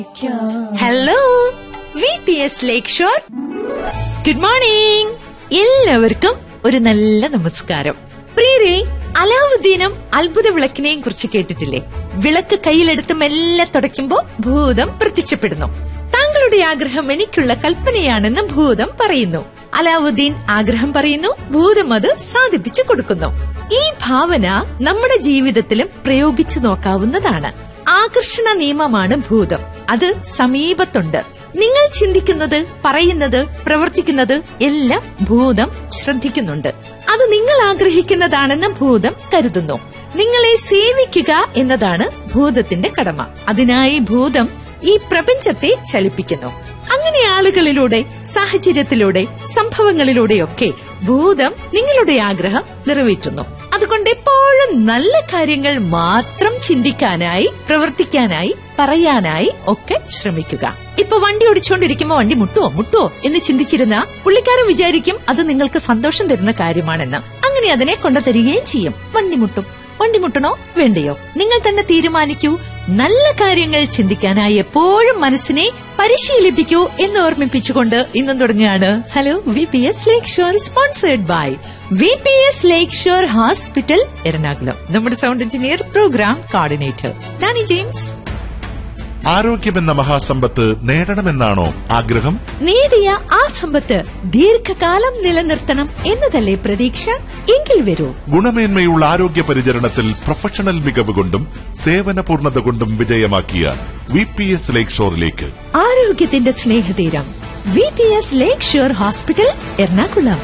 hello V P S lake shore good morning എല്ലാവർക്കും ഒരു നല്ല നമസ്കാരം പ്രിയരെ അലാവുദ്ദീനും അത്ഭുത വിളക്കിനെയും കുറിച്ച് കേട്ടിട്ടില്ലേ വിളക്ക് കയ്യിലെടുത്ത് മെല്ലെ തുടയ്ക്കുമ്പോ ഭൂതം പ്രത്യക്ഷപ്പെടുന്നു താങ്കളുടെ ആഗ്രഹം എനിക്കുള്ള കൽപ്പനയാണെന്ന് ഭൂതം പറയുന്നു അലാവുദ്ദീൻ ആഗ്രഹം പറയുന്നു ഭൂതം അത് സാധിപ്പിച്ചു കൊടുക്കുന്നു ഈ ഭാവന നമ്മുടെ ജീവിതത്തിലും പ്രയോഗിച്ചു നോക്കാവുന്നതാണ് ആകർഷണ നിയമമാണ് ഭൂതം അത് സമീപത്തുണ്ട് നിങ്ങൾ ചിന്തിക്കുന്നത് പറയുന്നത് പ്രവർത്തിക്കുന്നത് എല്ലാം ഭൂതം ശ്രദ്ധിക്കുന്നുണ്ട് അത് നിങ്ങൾ ആഗ്രഹിക്കുന്നതാണെന്ന് ഭൂതം കരുതുന്നു നിങ്ങളെ സേവിക്കുക എന്നതാണ് ഭൂതത്തിന്റെ കടമ അതിനായി ഭൂതം ഈ പ്രപഞ്ചത്തെ ചലിപ്പിക്കുന്നു അങ്ങനെ ആളുകളിലൂടെ സാഹചര്യത്തിലൂടെ സംഭവങ്ങളിലൂടെയൊക്കെ ഭൂതം നിങ്ങളുടെ ആഗ്രഹം നിറവേറ്റുന്നു അതുകൊണ്ട് എപ്പോഴും നല്ല കാര്യങ്ങൾ മാത്രം ചിന്തിക്കാനായി പ്രവർത്തിക്കാനായി പറയാനായി ഒക്കെ ശ്രമിക്കുക ഇപ്പൊ വണ്ടി ഓടിച്ചുകൊണ്ടിരിക്കുമ്പോ വണ്ടി മുട്ടുവോ മുട്ടുവോ എന്ന് ചിന്തിച്ചിരുന്ന പുള്ളിക്കാരൻ വിചാരിക്കും അത് നിങ്ങൾക്ക് സന്തോഷം തരുന്ന കാര്യമാണെന്ന് അങ്ങനെ അതിനെ കൊണ്ടുതരികയും ചെയ്യും വണ്ടി മുട്ടും വണ്ടി മുട്ടണോ വേണ്ടയോ നിങ്ങൾ തന്നെ തീരുമാനിക്കൂ നല്ല കാര്യങ്ങൾ ചിന്തിക്കാനായി എപ്പോഴും മനസ്സിനെ പരിശീലിപ്പിക്കൂ എന്ന് ഓർമ്മിപ്പിച്ചുകൊണ്ട് ഇന്നും തുടങ്ങുകയാണ് hello V P S lake shore sponsored by V P S lake shore hospital Ernakulam നമ്മുടെ sound engineer programme coordinator Danny James ആരോഗ്യമെന്ന മഹാസമ്പത്ത് നേടണമെന്നാണോ ആഗ്രഹം നേടിയ ആ സമ്പത്ത് ദീർഘകാലം നിലനിർത്തണം എന്നതല്ലേ പ്രതീക്ഷ എങ്കിൽ വരൂ ഗുണമേന്മയുള്ള ആരോഗ്യ പരിചരണത്തിൽ പ്രൊഫഷണൽ മികവ് കൊണ്ടും സേവന പൂർണ്ണത കൊണ്ടും വിജയമാക്കിയ വി പി എസ് ലേക്ക് ഷോറിലേക്ക് ആരോഗ്യത്തിന്റെ സ്നേഹതീരം V P S lake shore hospital Ernakulam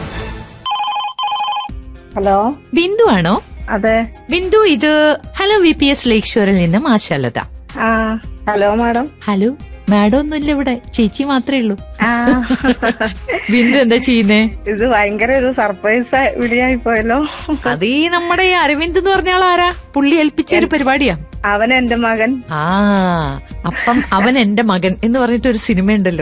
hello Bindu ആണോ അതെ ബിന്ദു ഇത് hello V P S lake ഷോറിൽ നിന്നും ആശാലത ആ ഹലോ മാഡം ഹലോ മാഡം ഒന്നുമില്ല ഇവിടെ ചേച്ചി മാത്രമേ ഉള്ളൂ ആ ബിന്ദു എന്താ ചെയ്യുന്നേ ഇത് ഭയങ്കര ഒരു സർപ്രൈസ് വിളിയായി പോയല്ലോ അത് ഈ നമ്മുടെ ഈ അരവിന്ദ് എന്ന് പറഞ്ഞ ആളാരാ പുള്ളി ഏൽപ്പിച്ച ഒരു പരിപാടിയാ അവൻ എന്റെ മകൻ ആ അപ്പം അവൻ എന്റെ മകൻ എന്ന് പറഞ്ഞിട്ട് ഒരു സിനിമ ഉണ്ടല്ലോ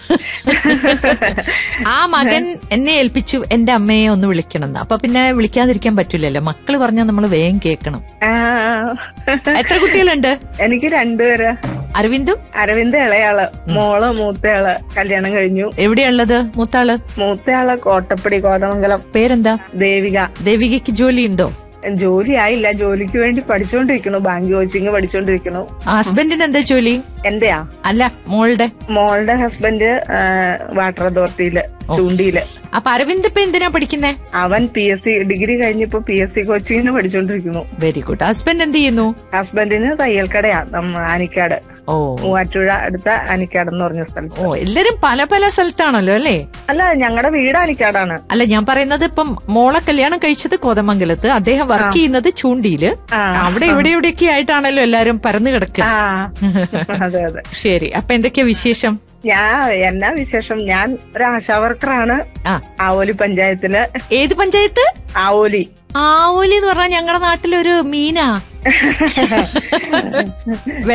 ആ മകൻ എന്നെ ഏൽപ്പിച്ചു എന്റെ അമ്മയെ ഒന്ന് വിളിക്കണം എന്ന് അപ്പൊ പിന്നെ വിളിക്കാതിരിക്കാൻ പറ്റില്ലല്ലോ മക്കള് പറഞ്ഞാൽ നമ്മൾ വേഗം കേൾക്കണം ആ എത്ര കുട്ടികളുണ്ട് എനിക്ക് രണ്ടുപേര് അരവിന്ദും അരവിന്ദ് ഇളയാള് മോള് മൂത്തയാള് കല്യാണം കഴിഞ്ഞു എവിടെയുള്ളത് മൂത്താള് മൂത്തയാള് കോട്ടപ്പടി കോതമംഗലം പേരെന്താ ദേവിക ദേവികയ്ക്ക് ജോലി ഉണ്ടോ ജോലി ആയില്ല ജോലിക്ക് വേണ്ടി പഠിച്ചോണ്ടിരിക്കണു ബാങ്ക് കോച്ചിങ് പഠിച്ചോണ്ടിരിക്കണു ഹസ്ബൻഡിന് എന്താ ജോലി എന്റെയാ അല്ല മോളുടെ മോളുടെ ഹസ്ബൻഡ് വാട്ടർ അതോറിറ്റിയില് ചൂണ്ടിയില് അപ്പൊ അരവിന്ദ് ഇപ്പൊ എന്തിനാ പഠിക്കുന്നേ അവൻ പി എസ് സി ഡിഗ്രി കഴിഞ്ഞപ്പോ പി എസ് സി കോച്ചിങ്ങിന് പഠിച്ചോണ്ടിരിക്കുന്നു വെരി ഗുഡ് ഹസ്ബൻഡ് എന്ത് ചെയ്യുന്നു ഹസ്ബൻഡിന് തയ്യൽക്കടയാ നമ്മ ആനിക്കാട് ഓ മൂവാറ്റുഴ അടുത്ത ആനിക്കാട് എന്ന് പറഞ്ഞ സ്ഥലത്ത് ഓ എല്ലാരും പല പല സ്ഥലത്താണല്ലോ അല്ലേ അല്ല ഞങ്ങളുടെ വീട് ആനിക്കാടാണ് അല്ല ഞാൻ പറയുന്നത് ഇപ്പം മോളെ കല്യാണം കഴിച്ചത് കോതമംഗലത്ത് അദ്ദേഹം വർക്ക് ചെയ്യുന്നത് ചൂണ്ടിയില് ആ, അവിടെ ഇവിടെ ഇവിടെയൊക്കെ ആയിട്ടാണല്ലോ എല്ലാരും പരന്നു കിടക്കുക ആ അതെ അതെ ശരി അപ്പൊ എന്തൊക്കെയാ വിശേഷം ഞാൻ എന്നാ വിശേഷം ഞാൻ ഒരു ആശാ വർക്കറാണ് ആ ആവോലി പഞ്ചായത്തില് ഏത് പഞ്ചായത്ത് ആവോലി ആവോലി എന്ന് പറഞ്ഞാൽ ഞങ്ങളുടെ നാട്ടിലൊരു മീനാ